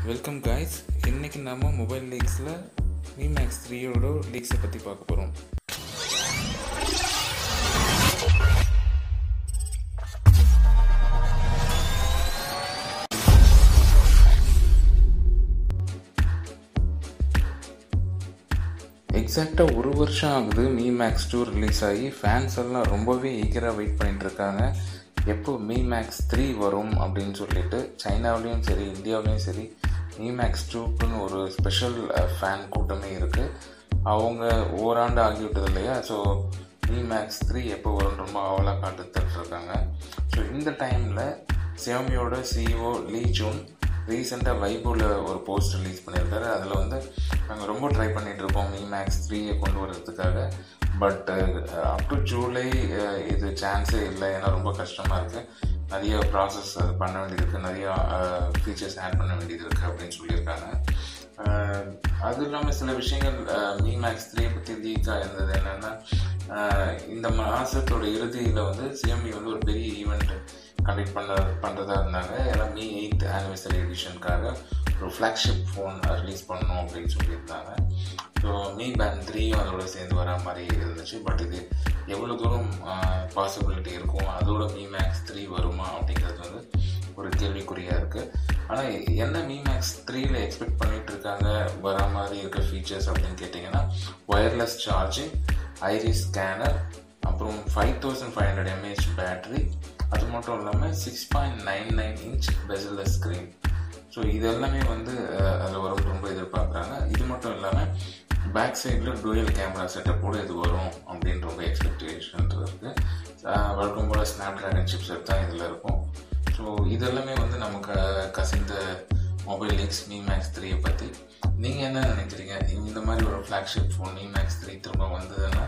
welcome guys இன்னைக்கு நாம mobile லீக்ஸில் VMAX த்ரீயோட லீக்ஸை பற்றி பார்க்க போகிறோம் எக்ஸாக்டாக ஒரு வருஷம் ஆகுது மீ மேக்ஸ் டூ ரிலீஸ் ஆகி ஃபேன்ஸ் எல்லாம் ரொம்பவே ஈகராக வெயிட் பண்ணிட்டு இருக்காங்க எப்போ மீ மேக்ஸ் த்ரீ வரும் அப்படின்னு சொல்லிட்டு சைனாவிலையும் சரி இந்தியாவிலையும் சரி மீ மேக்ஸ் டூக்குன்னு ஒரு ஸ்பெஷல் ஃபேன் கூட்டமே இருக்குது அவங்க ஓராண்டு ஆகிவிட்டது இல்லையா ஸோ மீ மேக்ஸ் த்ரீ எப்போ வரும்னு ரொம்ப ஆவலாக காத்துட்டு இருக்காங்க ஸோ இந்த டைமில் சிவமியோட சிஇஓ லீ ஜூன் ரீசெண்டாக வைபோவில் ஒரு போஸ்ட் ரிலீஸ் பண்ணியிருக்காரு அதில் வந்து நாங்கள் ரொம்ப ட்ரை பண்ணிட்டு இருக்கோம் மீ மேக்ஸ் த்ரீயை கொண்டு வர்றதுக்காக பட் அப் டு ஜூலை இது சான்ஸே இல்லை ஏன்னா ரொம்ப கஷ்டமாக இருக்குது நிறைய ப்ராசஸ் அது பண்ண வேண்டியது இருக்குது நிறையா ஃபீச்சர்ஸ் ஆட் பண்ண வேண்டியது இருக்குது அப்படின்னு சொல்லியிருக்காங்க அது இல்லாமல் சில விஷயங்கள் மீ மேக்ஸ் த்ரீ பற்றி லீக்காக இருந்தது என்னென்னா இந்த மாதத்தோட இறுதியில் வந்து சிஎம்இ வந்து ஒரு பெரிய ஈவெண்ட் கண்டக்ட் பண்ண பண்ணுறதா இருந்தாங்க ஏன்னா மீ எயித் ஆனிவர்சரி எடிஷனுக்காக ஒரு ஃப்ளாக்ஷிப் ஃபோன் ரிலீஸ் பண்ணணும் அப்படின்னு சொல்லியிருந்தாங்க ஸோ மீ பேண்ட் த்ரீயும் அதோட சேர்ந்து வர மாதிரி இருந்துச்சு பட் இது எவ்வளோ தூரம் பாசிபிலிட்டி இருக்கும் அதோட மீ மேக்ஸ் த்ரீ வருமா அப்படிங்கிறது வந்து ஒரு கேள்விக்குறியாக இருக்குது ஆனால் என்ன மீ மேக்ஸ் த்ரீல எக்ஸ்பெக்ட் பண்ணிட்டு இருக்காங்க வர மாதிரி இருக்க ஃபீச்சர்ஸ் அப்படின்னு கேட்டிங்கன்னா ஒயர்லெஸ் சார்ஜிங் ஐரிஸ் ஸ்கேனர் அப்புறம் five thousand five hundred mAh battery அது மட்டும் இல்லாமல் six point nine nine inch bezelless screen so இது எல்லாமே வந்து அதில் வரும் ரொம்ப எதிர்பார்க்குறாங்க இது மட்டும் இல்லாமல் பேக் சைடில் டூயல் கேமரா செட்டப்போட இது வரும் அப்படின்னு ரொம்ப எக்ஸ்பெக்டேஷன் இருக்குது வழக்கம் போல் ஸ்னாப் ட்ராகன் சிப் செட் தான் இதில் இருக்கும் ஸோ இதெல்லாமே வந்து நமக்கு கசிந்த மொபைல் லீக்ஸ் மீ மேக்ஸ் த்ரீயை பற்றி நீங்கள் என்ன நினைக்கிறீங்க இந்த மாதிரி ஒரு flagship phone Mi Max three திரும்ப வந்ததுன்னா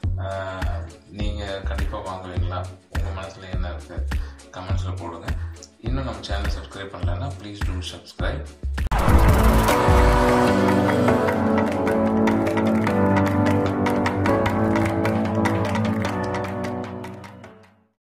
நீங்கள் கண்டிப்பாக வாங்குவீங்களா உங்கள் மனசில் என்ன இருக்குது கமெண்ட்ஸில் போடுங்க இன்னும் நம்ம சேனலை சப்ஸ்கிரைப் பண்ணலன்னா ப்ளீஸ் டூ சப்ஸ்கிரைப்